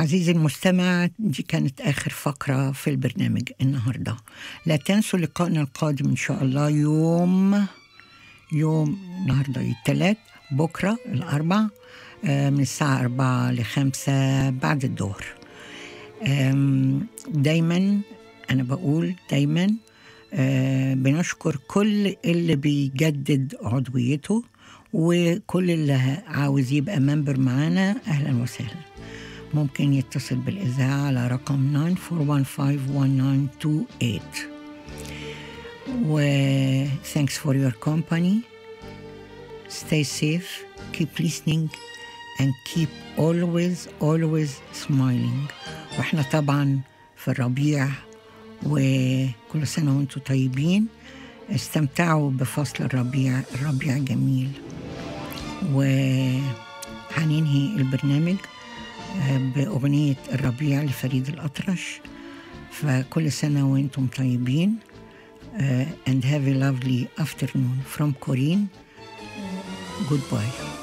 عزيزي المستمع دي كانت آخر فقرة في البرنامج النهاردة لا تنسوا لقائنا القادم إن شاء الله يوم يوم النهاردة الثلاث بكرة الأربع آه، من الساعة أربعة لخمسة بعد الظهر آم، دايما أنا بقول دايما آه، بنشكر كل اللي بيجدد عضويته وكل اللي عاوز يبقى ممبر معانا أهلا وسهلا ممكن يتصل بالإذاعة على رقم 94151928 و thanks for your company stay safe keep listening and keep always always smiling واحنا طبعا في الربيع وكل سنة وانتم طيبين استمتعوا بفصل الربيع الربيع جميل وهننهي البرنامج آه، بأغنية الربيع لفريد الأطرش فكل سنة وانتم طيبين آه، and have a lovely afternoon from Corinne goodbye